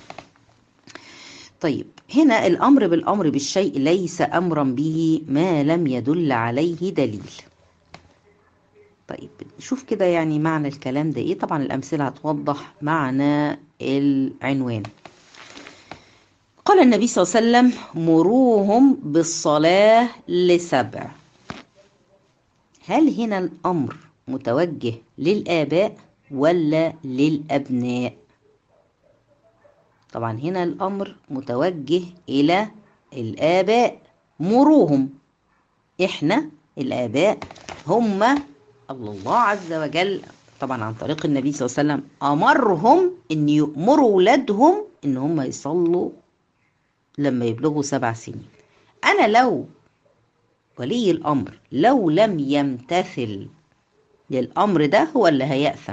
طيب هنا الأمر بالأمر بالشيء ليس أمرا به ما لم يدل عليه دليل طيب نشوف كده يعني معنى الكلام ده ايه طبعا الأمثلة هتوضح معنى العنوان قال النبي صلى الله عليه وسلم مروهم بالصلاة لسبع هل هنا الأمر متوجه للآباء ولا للأبناء طبعا هنا الأمر متوجه إلى الآباء مروهم إحنا الآباء هم الله عز وجل طبعا عن طريق النبي صلى الله عليه وسلم أمرهم أن يأمروا ولادهم أن هم يصلوا لما يبلغوا سبع سنين أنا لو ولي الأمر لو لم يمتثل للأمر ده هو اللي هيأثم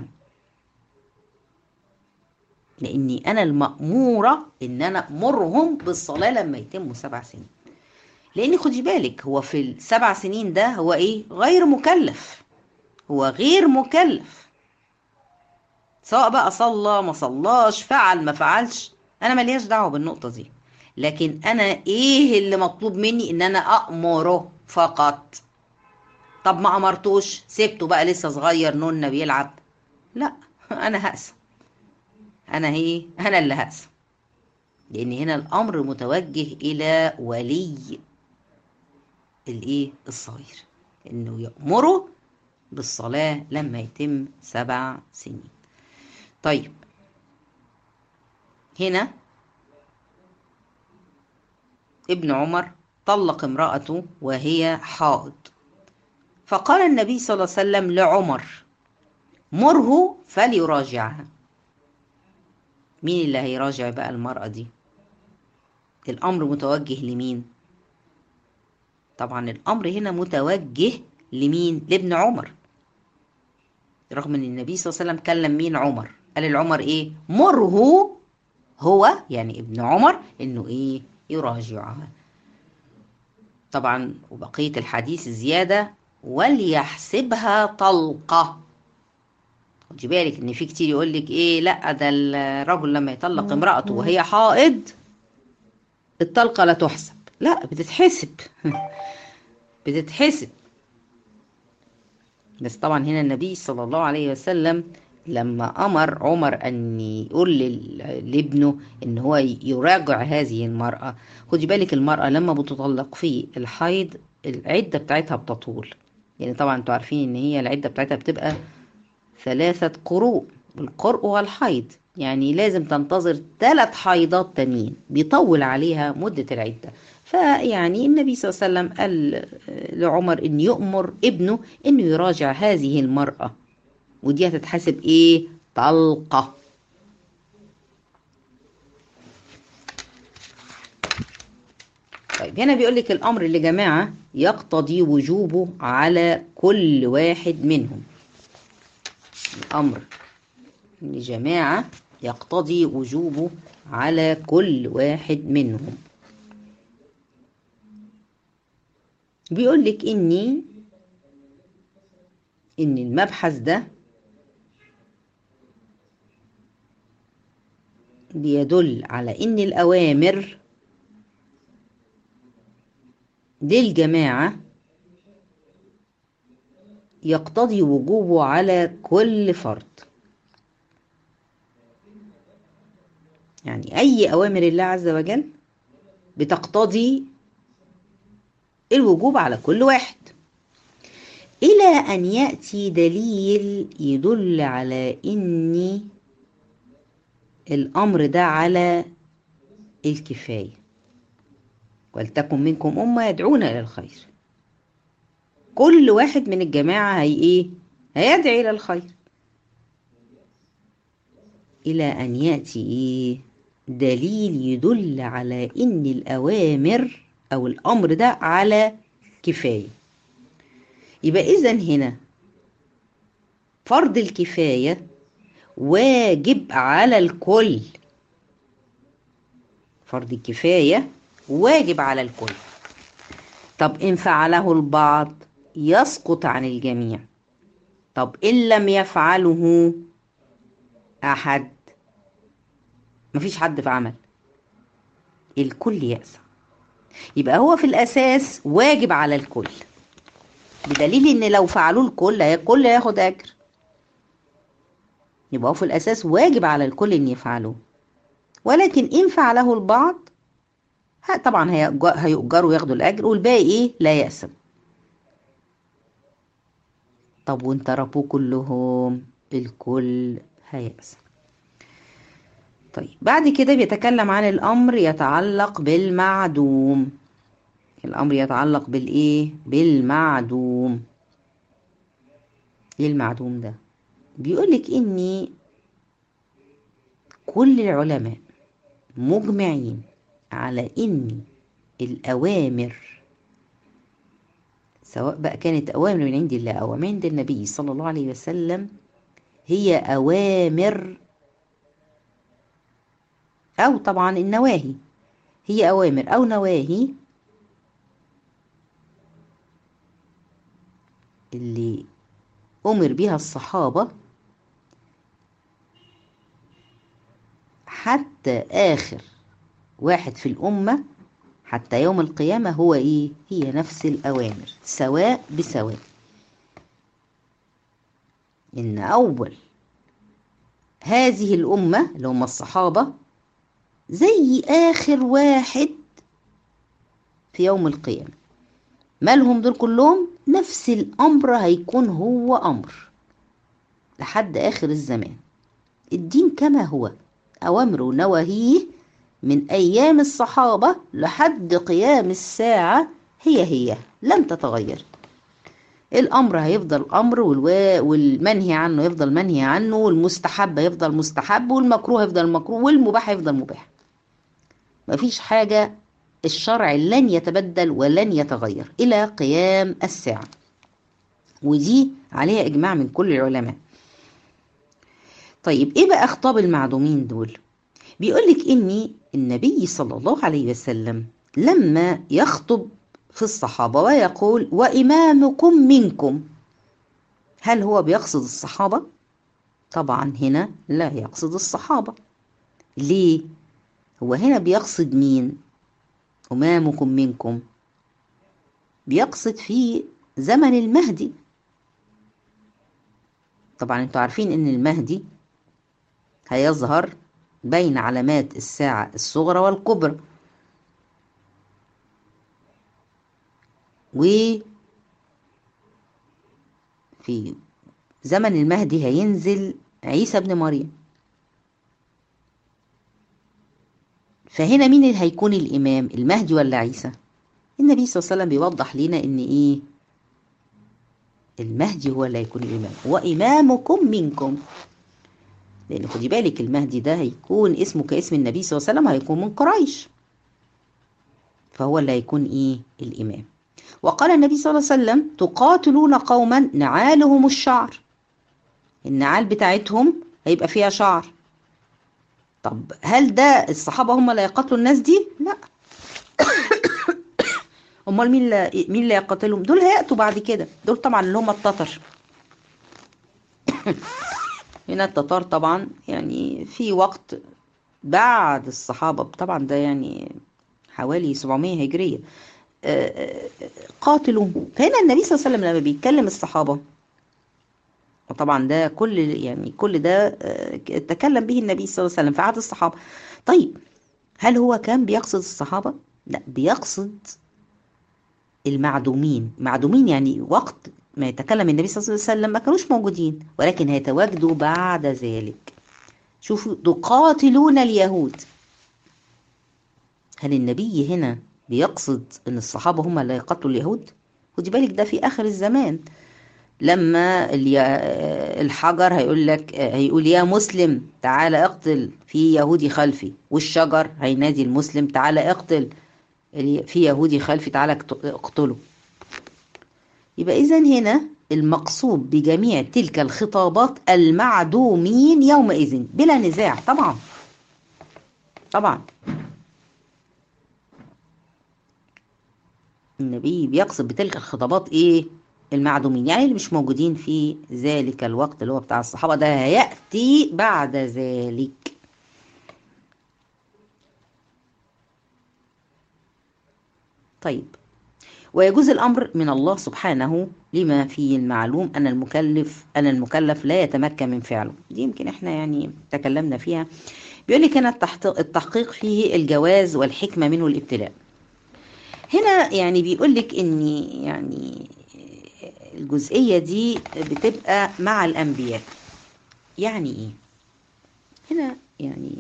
لاني انا المأمورة ان انا امرهم بالصلاة لما يتموا سبع سنين لان خدي بالك هو في السبع سنين ده هو ايه غير مكلف هو غير مكلف سواء بقى صلى ما صلاش فعل ما فعلش انا ملياش دعوة بالنقطة دي لكن انا ايه اللي مطلوب مني ان انا امره فقط طب ما امرتوش سبته بقى لسه صغير نون بيلعب لا انا هقسم انا هي انا اللي هقسم لان هنا الامر متوجه الى ولي الايه الصغير انه يامره بالصلاه لما يتم سبع سنين طيب هنا ابن عمر طلق امرأته وهي حائض فقال النبي صلى الله عليه وسلم لعمر مره فليراجعها مين اللي هيراجع بقى المرأة دي الأمر متوجه لمين طبعا الأمر هنا متوجه لمين لابن عمر رغم ان النبي صلى الله عليه وسلم كلم مين عمر قال العمر ايه مره هو يعني ابن عمر انه ايه يراجعها طبعا وبقية الحديث زيادة وليحسبها طلقة خدي بالك ان في كتير يقول لك ايه لا ده الرجل لما يطلق امرأته وهي حائض الطلقة لا تحسب لا بتتحسب بتتحسب بس طبعا هنا النبي صلى الله عليه وسلم لما امر عمر ان يقول لابنه ان هو يراجع هذه المراه خدي بالك المراه لما بتطلق في الحيض العده بتاعتها بتطول يعني طبعا انتوا عارفين ان هي العده بتاعتها بتبقى ثلاثه قروء القرء والحيض يعني لازم تنتظر ثلاث حيضات تانيين بيطول عليها مده العده فيعني النبي صلى الله عليه وسلم قال لعمر ان يؤمر ابنه انه يراجع هذه المراه ودي هتتحسب ايه طلقة طيب طيب هنا بيقول لك الأمر لجماعة يقتضي وجوبه على كل واحد منهم الأمر لجماعة يقتضي وجوبه على كل واحد منهم بيقول لك إني إن المبحث ده بيدل على إن الأوامر للجماعة يقتضي وجوبه على كل فرد يعني أي أوامر الله عز وجل بتقتضي الوجوب على كل واحد إلى أن يأتي دليل يدل على إن الأمر ده على الكفاية ولتكن منكم أمة يدعون إلى الخير كل واحد من الجماعة هي إيه؟ هيدعي إلى الخير إلى أن يأتي إيه؟ دليل يدل على إن الأوامر أو الأمر ده على كفاية يبقى إذا هنا فرض الكفاية واجب على الكل فرض الكفاية واجب على الكل طب إن فعله البعض يسقط عن الجميع طب إن لم يفعله أحد مفيش حد في عمل الكل يأسى يبقى هو في الأساس واجب على الكل بدليل إن لو فعلوه الكل الكل هياخد أجر يبقى هو في الأساس واجب على الكل إن يفعلوه ولكن إن فعله البعض طبعا هيؤجروا وياخدوا الأجر والباقي إيه لا يأسم طب وإن تركوه كلهم الكل هيأسم طيب بعد كده بيتكلم عن الأمر يتعلق بالمعدوم الأمر يتعلق بالإيه بالمعدوم إيه المعدوم ده بيقولك إني كل العلماء مجمعين على إن الأوامر سواء بقى كانت أوامر من عند الله أو من عند النبي صلى الله عليه وسلم هي أوامر أو طبعا النواهي هي أوامر أو نواهي اللي أمر بها الصحابة حتى آخر واحد في الأمة حتى يوم القيامة هو إيه؟ هي نفس الأوامر سواء بسواء إن أول هذه الأمة اللي هم الصحابة زي آخر واحد في يوم القيامة مالهم دول كلهم نفس الأمر هيكون هو أمر لحد آخر الزمان الدين كما هو أوامره ونواهيه من أيام الصحابة لحد قيام الساعة هي هي لن تتغير الأمر هيفضل أمر والمنهي عنه يفضل منهي عنه والمستحب هيفضل مستحب والمكروه هيفضل مكروه والمباح هيفضل مباح مفيش حاجة الشرع لن يتبدل ولن يتغير إلى قيام الساعة ودي عليها إجماع من كل العلماء طيب إيه بقى خطاب المعدومين دول بيقولك إني النبي صلى الله عليه وسلم لما يخطب في الصحابة ويقول وإمامكم منكم هل هو بيقصد الصحابة؟ طبعا هنا لا يقصد الصحابة ليه؟ هو هنا بيقصد مين؟ أمامكم منكم بيقصد في زمن المهدي طبعا انتوا عارفين ان المهدي هيظهر بين علامات الساعة الصغرى والكبرى و في زمن المهدي هينزل عيسى ابن مريم فهنا مين اللي هيكون الإمام المهدي ولا عيسى النبي صلى الله عليه وسلم بيوضح لنا إن إيه المهدي هو اللي هيكون الإمام وإمامكم منكم لأن خدي بالك المهدي ده هيكون اسمه كاسم النبي صلى الله عليه وسلم هيكون من قريش فهو اللي هيكون ايه الامام وقال النبي صلى الله عليه وسلم تقاتلون قوما نعالهم الشعر النعال بتاعتهم هيبقى فيها شعر طب هل ده الصحابة هم اللي يقتلوا الناس دي؟ لا امال مين اللي مين اللي يقتلهم؟ دول هيأتوا بعد كده دول طبعا اللي هم التتر هنا التتار طبعا يعني في وقت بعد الصحابة طبعا ده يعني حوالي 700 هجرية قاتلوا فهنا النبي صلى الله عليه وسلم لما بيتكلم الصحابة وطبعا ده كل يعني كل ده تكلم به النبي صلى الله عليه وسلم في عهد الصحابة طيب هل هو كان بيقصد الصحابة؟ لا بيقصد المعدومين معدومين يعني وقت ما يتكلم النبي صلى الله عليه وسلم ما كانوش موجودين ولكن هيتواجدوا بعد ذلك شوفوا تقاتلون اليهود هل النبي هنا بيقصد ان الصحابة هم اللي يقتلوا اليهود خدي بالك ده في اخر الزمان لما الحجر هيقول لك هيقول يا مسلم تعالى اقتل في يهودي خلفي والشجر هينادي المسلم تعالى اقتل في يهودي خلفي تعالى اقتله يبقى اذا هنا المقصود بجميع تلك الخطابات المعدومين يومئذ بلا نزاع طبعا طبعا النبي بيقصد بتلك الخطابات ايه المعدومين يعني اللي مش موجودين في ذلك الوقت اللي هو بتاع الصحابة ده هيأتي بعد ذلك طيب ويجوز الأمر من الله سبحانه لما فيه المعلوم أن المكلف أن المكلف لا يتمكن من فعله دي يمكن احنا يعني تكلمنا فيها بيقول لك هنا التحقيق فيه الجواز والحكمة منه الابتلاء هنا يعني بيقول لك ان يعني الجزئية دي بتبقى مع الأنبياء يعني إيه؟ هنا يعني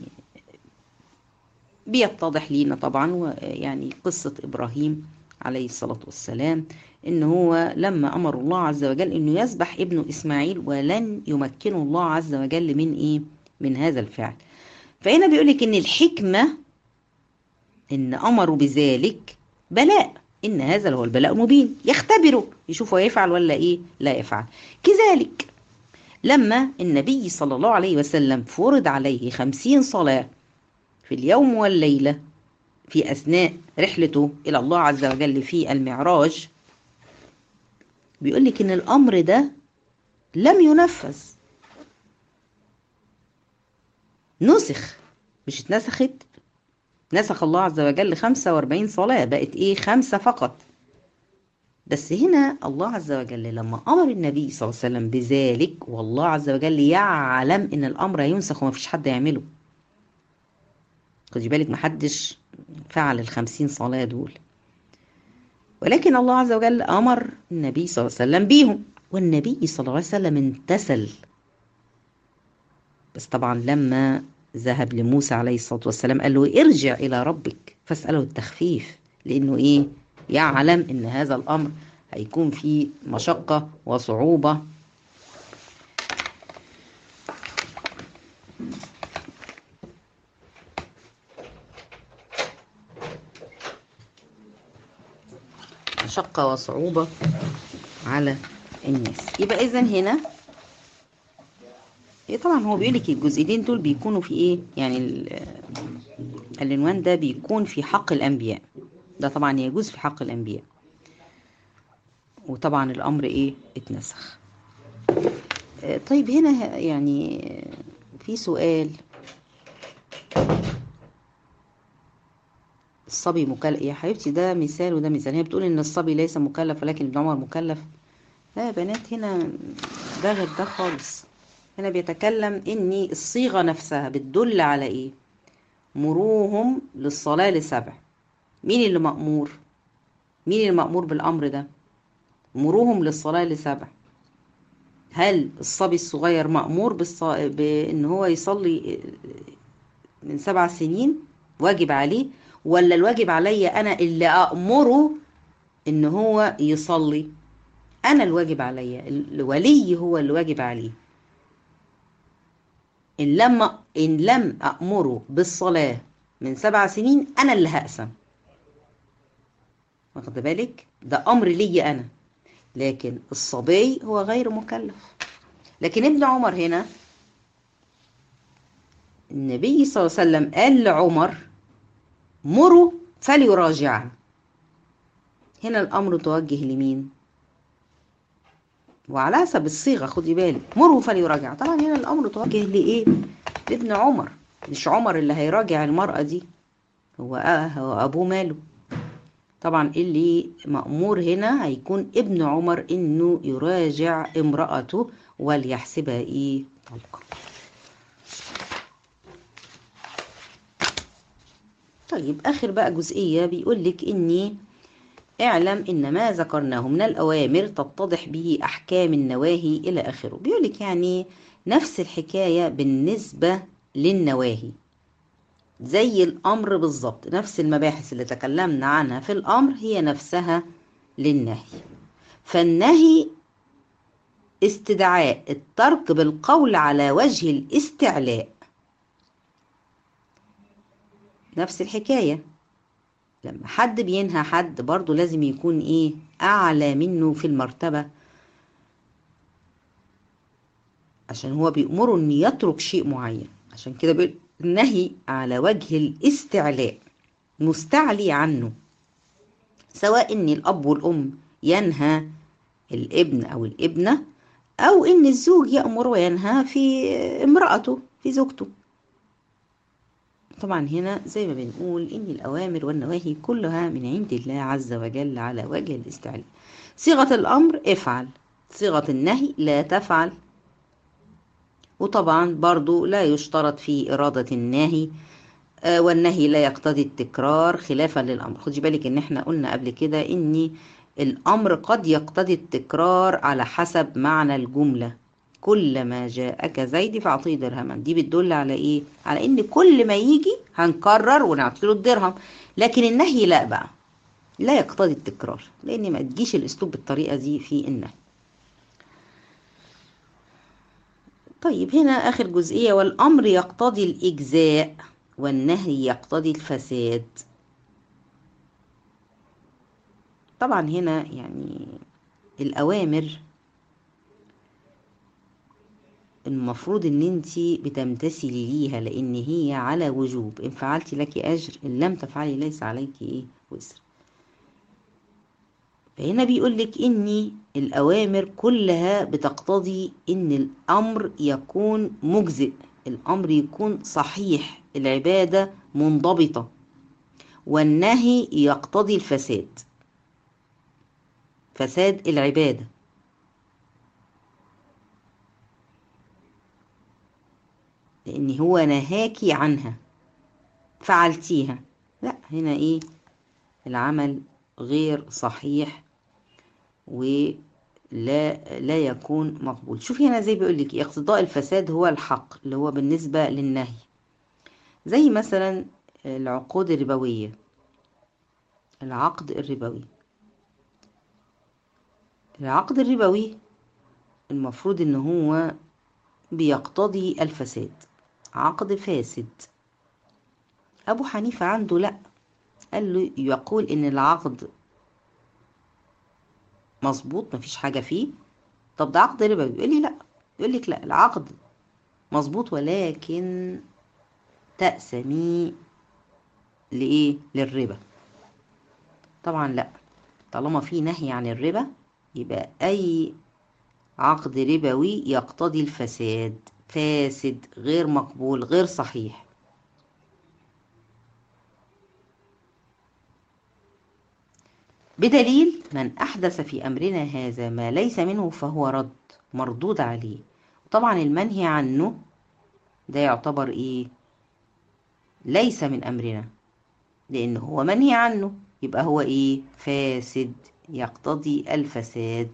بيتضح لينا طبعا يعني قصة إبراهيم عليه الصلاة والسلام إن هو لما أمر الله عز وجل إنه يذبح ابنه إسماعيل ولن يمكنه الله عز وجل من إيه؟ من هذا الفعل فهنا بيقولك إن الحكمة إن أمروا بذلك بلاء إن هذا هو البلاء المبين يختبره يشوف هو يفعل ولا إيه لا يفعل كذلك لما النبي صلى الله عليه وسلم فرض عليه خمسين صلاة في اليوم والليلة في أثناء رحلته إلى الله عز وجل في المعراج بيقول لك إن الأمر ده لم ينفذ نسخ مش اتنسخت نسخ الله عز وجل 45 صلاة بقت ايه خمسة فقط بس هنا الله عز وجل لما أمر النبي صلى الله عليه وسلم بذلك والله عز وجل يعلم إن الأمر هينسخ ومفيش حد يعمله خدي بالك محدش فعل الخمسين صلاة دول ولكن الله عز وجل أمر النبي صلى الله عليه وسلم بيهم والنبي صلى الله عليه وسلم امتثل بس طبعا لما ذهب لموسى عليه الصلاة والسلام قال له ارجع إلى ربك فاسأله التخفيف لأنه إيه يعلم إن هذا الأمر هيكون فيه مشقة وصعوبة مشقة وصعوبة على الناس يبقى إذا هنا إيه طبعا هو بيقول لك الجزئين دول بيكونوا في ايه يعني العنوان ده بيكون في حق الانبياء ده طبعا يجوز في حق الانبياء وطبعا الامر ايه اتنسخ طيب هنا يعني في سؤال الصبي مكلف يا حبيبتي ده مثال وده مثال هي بتقول ان الصبي ليس مكلف ولكن ابن عمر مكلف لا يا بنات هنا ده غير ده خالص هنا بيتكلم ان الصيغه نفسها بتدل على ايه مروهم للصلاه لسبع مين اللي مامور مين اللي مامور بالامر ده مروهم للصلاه لسبع هل الصبي الصغير مامور بالص... بان هو يصلي من سبع سنين واجب عليه ولا الواجب عليا انا اللي امره ان هو يصلي انا الواجب عليا الولي هو اللي واجب عليه إن لم إن لم أأمره بالصلاة من سبع سنين أنا اللي هقسم واخد بالك ده امر لي انا لكن الصبي هو غير مكلف لكن ابن عمر هنا النبي صلى الله عليه وسلم قال لعمر مروا فليراجعها هنا الامر توجه لمين وعلى حسب الصيغه خدي بالك مروا فليراجع طبعا هنا الامر توجه لايه لابن عمر مش عمر اللي هيراجع المراه دي هو آه هو ابوه ماله طبعا اللي مأمور هنا هيكون ابن عمر انه يراجع امرأته وليحسبها ايه طلقة طيب اخر بقى جزئية بيقول لك اني اعلم ان ما ذكرناه من الاوامر تتضح به احكام النواهي الى اخره بيقول لك يعني نفس الحكاية بالنسبة للنواهي زي الأمر بالظبط نفس المباحث اللي تكلمنا عنها في الأمر هي نفسها للنهي فالنهي استدعاء الترك بالقول على وجه الاستعلاء نفس الحكاية لما حد بينهى حد برضه لازم يكون ايه أعلى منه في المرتبة عشان هو بيأمره ان يترك شيء معين عشان كده بيقول النهي على وجه الاستعلاء مستعلي عنه سواء ان الاب والام ينهى الابن او الابنه او ان الزوج يامر وينهى في امراته في زوجته طبعا هنا زي ما بنقول ان الاوامر والنواهي كلها من عند الله عز وجل على وجه الاستعلاء صيغه الامر افعل صيغه النهي لا تفعل وطبعا برضو لا يشترط في إرادة النهي آه والنهي لا يقتضي التكرار خلافا للأمر خدي بالك إن احنا قلنا قبل كده إن الأمر قد يقتضي التكرار على حسب معنى الجملة كلما جاءك زيد فأعطيه درهما دي بتدل على إيه؟ على إن كل ما يجي هنكرر ونعطي له الدرهم لكن النهي لا بقى لا يقتضي التكرار لأن ما تجيش الأسلوب بالطريقة دي في النهي طيب هنا آخر جزئية والأمر يقتضي الإجزاء والنهي يقتضي الفساد طبعا هنا يعني الأوامر المفروض ان انت بتمتثلي ليها لان هي على وجوب ان فعلتي لك اجر ان لم تفعلي ليس عليك ايه وزر فهنا بيقول لك ان الاوامر كلها بتقتضي ان الامر يكون مجزئ الامر يكون صحيح العباده منضبطه والنهي يقتضي الفساد فساد العباده لان هو نهاكي عنها فعلتيها لا هنا ايه العمل غير صحيح ولا لا يكون مقبول شوفي هنا زي بيقول لك اقتضاء الفساد هو الحق اللي هو بالنسبه للنهي زي مثلا العقود الربويه العقد الربوي العقد الربوي المفروض ان هو بيقتضي الفساد عقد فاسد ابو حنيفه عنده لا قال له يقول ان العقد مظبوط مفيش حاجه فيه طب ده عقد ربوي يقول لي لا يقول لك لا العقد مظبوط ولكن تأسمي لإيه للربا طبعا لا طالما في نهي عن الربا يبقى أي عقد ربوي يقتضي الفساد فاسد غير مقبول غير صحيح بدليل من أحدث في أمرنا هذا ما ليس منه فهو رد مردود عليه طبعا المنهي عنه ده يعتبر إيه ليس من أمرنا لأنه هو منهي عنه يبقى هو إيه فاسد يقتضي الفساد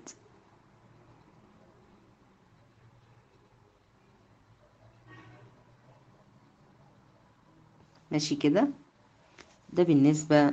ماشي كده ده بالنسبة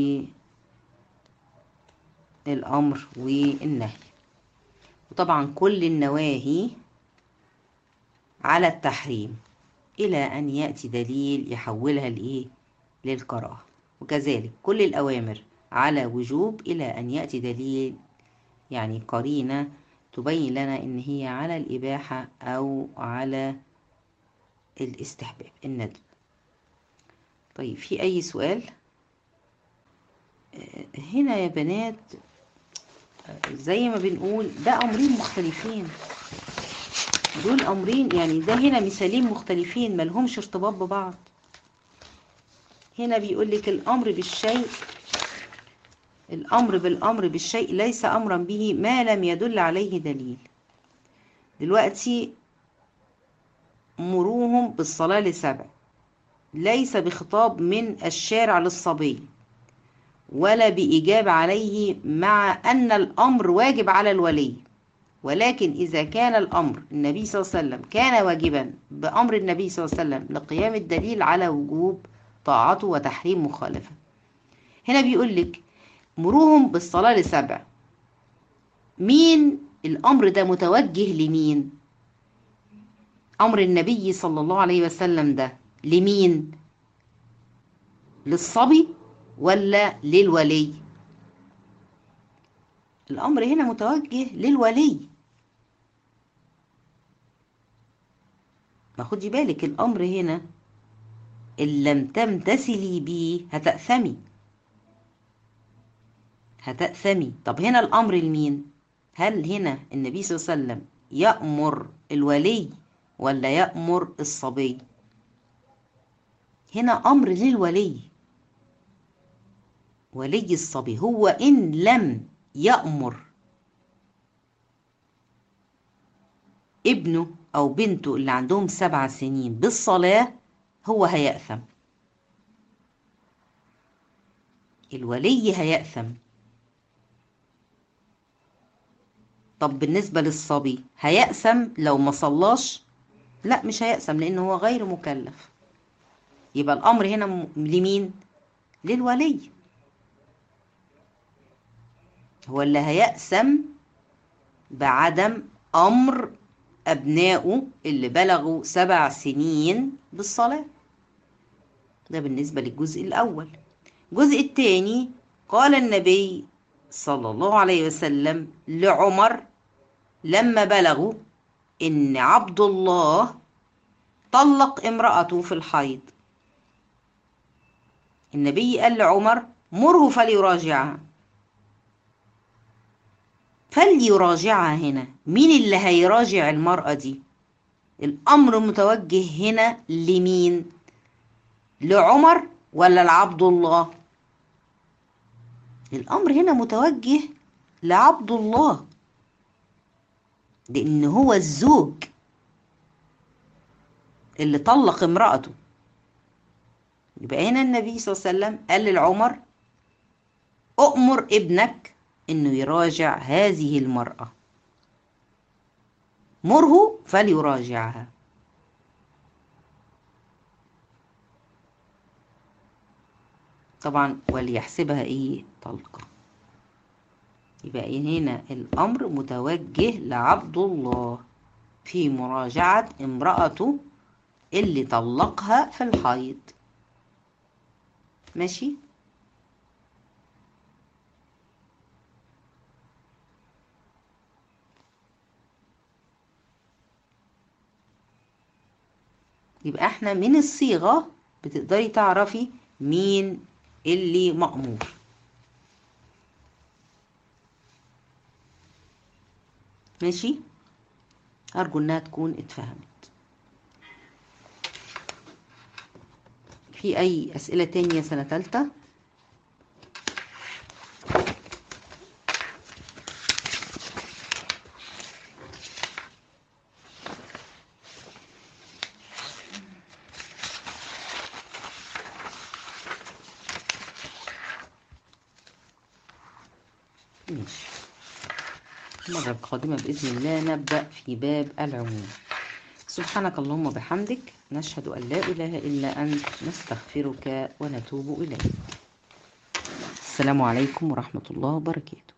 للأمر والنهي وطبعا كل النواهي على التحريم إلى أن يأتي دليل يحولها لإيه للكراهة وكذلك كل الأوامر على وجوب إلى أن يأتي دليل يعني قرينة تبين لنا إن هي على الإباحة أو على الاستحباب الندب طيب في أي سؤال هنا يا بنات زي ما بنقول ده أمرين مختلفين دول أمرين يعني ده هنا مثالين مختلفين ملهمش ارتباط ببعض هنا بيقول لك الأمر بالشيء الأمر بالأمر بالشيء ليس أمرا به ما لم يدل عليه دليل دلوقتي مروهم بالصلاة لسبع ليس بخطاب من الشارع للصبي ولا بإجابة عليه مع أن الأمر واجب على الولي ولكن إذا كان الأمر النبي صلى الله عليه وسلم كان واجبا بأمر النبي صلى الله عليه وسلم لقيام الدليل على وجوب طاعته وتحريم مخالفة هنا بيقول لك مروهم بالصلاة لسبع مين الأمر ده متوجه لمين أمر النبي صلى الله عليه وسلم ده لمين للصبي ولا للولي الأمر هنا متوجه للولي ما خدي بالك الأمر هنا إن لم تمتثلي به هتأثمي هتأثمي طب هنا الأمر لمين هل هنا النبي صلى الله عليه وسلم يأمر الولي ولا يأمر الصبي هنا أمر للولي ولي الصبي هو إن لم يأمر ابنه أو بنته اللي عندهم سبع سنين بالصلاة هو هيأثم الولي هيأثم طب بالنسبة للصبي هيأثم لو ما صلاش لا مش هيأثم لأنه هو غير مكلف يبقى الأمر هنا لمين للولي هو اللي هيأثم بعدم أمر أبنائه اللي بلغوا سبع سنين بالصلاة ده بالنسبة للجزء الأول الجزء الثاني قال النبي صلى الله عليه وسلم لعمر لما بلغوا إن عبد الله طلق امرأته في الحيض النبي قال لعمر مره فليراجعها فليراجعها هنا مين اللي هيراجع المرأة دي الأمر متوجه هنا لمين لعمر ولا لعبد الله الأمر هنا متوجه لعبد الله لأن هو الزوج اللي طلق امرأته يبقى هنا النبي صلى الله عليه وسلم قال للعمر أؤمر ابنك إنه يراجع هذه المرأة مره فليراجعها طبعا وليحسبها ايه طلقة يبقى هنا الأمر متوجه لعبد الله في مراجعة امرأته اللي طلقها في الحيض ماشي يبقى احنا من الصيغة بتقدري تعرفي مين اللي مأمور ماشي أرجو إنها تكون اتفهمت في أي أسئلة تانية سنة تالتة ماشي المرة القادمة بإذن الله نبدأ في باب العموم سبحانك اللهم وبحمدك نشهد أن لا إله إلا أنت نستغفرك ونتوب إليك السلام عليكم ورحمة الله وبركاته